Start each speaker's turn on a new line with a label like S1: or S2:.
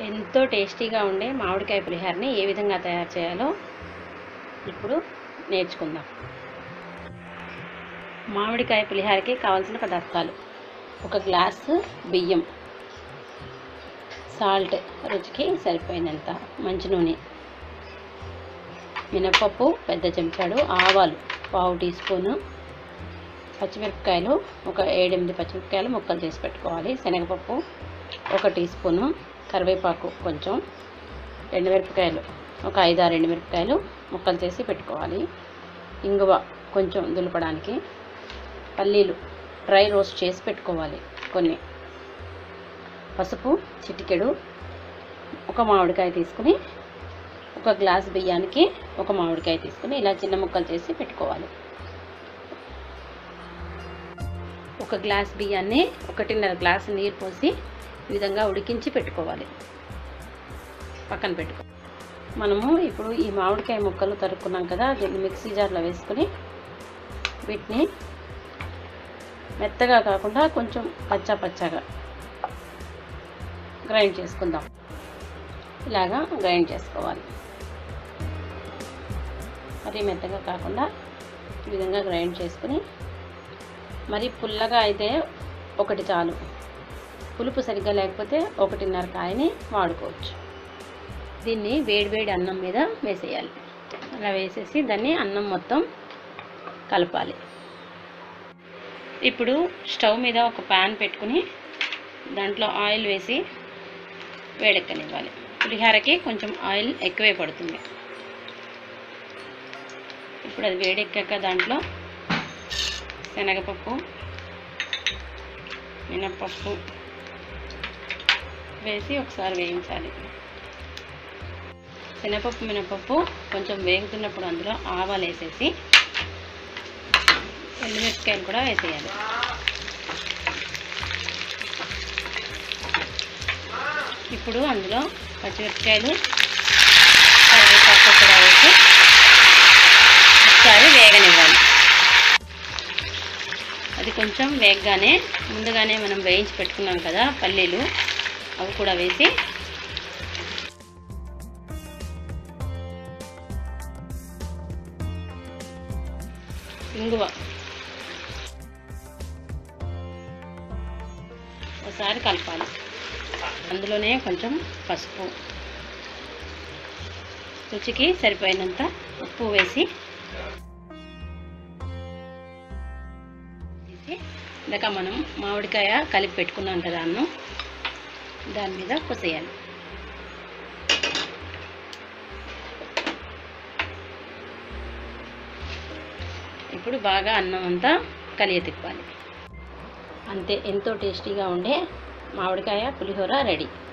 S1: ఎంతో టేస్టీగా ఉండే మామిడికాయ పులిహోరని ఏ విధంగా తయారు చేయాలో ఇప్పుడు నేర్చుకుందాం మామిడికాయ పులిహోరకి కావాల్సిన పదార్థాలు ఒక గ్లాసు బియ్యం సాల్ట్ రుచికి సరిపోయినంత మంచి నూనె మినపప్పు పెద్ద చెంచాడు ఆవాలు పావు టీ స్పూను పచ్చిమిరపకాయలు ఒక ఏడెనిమిది పచ్చిమిరపకాయలు ముక్కలు చేసి పెట్టుకోవాలి శనగపప్పు ఒక టీ స్పూను కరివేపాకు కొంచెం రెండు మిరపకాయలు ఒక ఐదు ఆరు రెండు మిరపకాయలు ముక్కలు చేసి పెట్టుకోవాలి ఇంగువ కొంచెం దులపడానికి పల్లీలు డ్రై రోస్ట్ చేసి పెట్టుకోవాలి కొన్ని పసుపు చిటికెడు ఒక మామిడికాయ తీసుకుని ఒక గ్లాస్ బియ్యానికి ఒక మామిడికాయ తీసుకుని ఇలా చిన్న ముక్కలు చేసి పెట్టుకోవాలి ఒక గ్లాస్ బియ్యాన్ని ఒకటిన్నర గ్లాస్ నీరు పోసి ఈ విధంగా ఉడికించి పెట్టుకోవాలి పక్కన పెట్టుకో మనము ఇప్పుడు ఈ మామిడికాయ ముక్కలు తరుక్కున్నాం కదా దీన్ని మిక్సీ జార్లో వేసుకుని వీటిని మెత్తగా కాకుండా కొంచెం పచ్చా పచ్చగా గ్రైండ్ చేసుకుందాం ఇలాగా గ్రైండ్ చేసుకోవాలి మరీ మెత్తగా కాకుండా ఈ విధంగా గ్రైండ్ చేసుకుని మరి పుల్లగా అయితే ఒకటి చాలు పులుపు సరిగ్గా లేకపోతే ఒకటిన్నర కాయని వాడుకోవచ్చు దీన్ని వేడివేడి అన్నం మీద వేసేయాలి అలా వేసేసి దాన్ని అన్నం మొత్తం కలపాలి ఇప్పుడు స్టవ్ మీద ఒక ప్యాన్ పెట్టుకుని దాంట్లో ఆయిల్ వేసి వేడెక్కనివ్వాలి పులిహోరకి కొంచెం ఆయిల్ ఎక్కువే పడుతుంది ఇప్పుడు అది వేడెక్కాక దాంట్లో శనగపప్పు మినప్పప్పు వేసి ఒకసారి వేయించాలి శనగపప్పు మినపప్పు కొంచెం వేగుతున్నప్పుడు అందులో ఆవాలు వేసేసి ఎండుమిరపకాయలు కూడా వేసేయాలి ఇప్పుడు అందులో పచ్చిమిరపకాయలు కరివేపాకు కూడా వేసి ఒకసారి వేగనివ్వాలి అది కొంచెం వేగగానే ముందుగానే మనం వేయించి పెట్టుకున్నాం కదా పల్లీలు అవి కూడా వేసి ఇంగువ ఒకసారి కలపాలి అందులోనే కొంచెం పసుపు రుచికి సరిపోయినంత ఉప్పు వేసి తీసి ఇందాక మనం మామిడికాయ కలిపి పెట్టుకున్నాం కదా అన్నం దాని మీద పోసేయాలి ఇప్పుడు బాగా అన్నం అంతా కలియ తిప్పాలి అంతే ఎంతో టేస్టీగా ఉండే మామిడికాయ పులిహోర రెడీ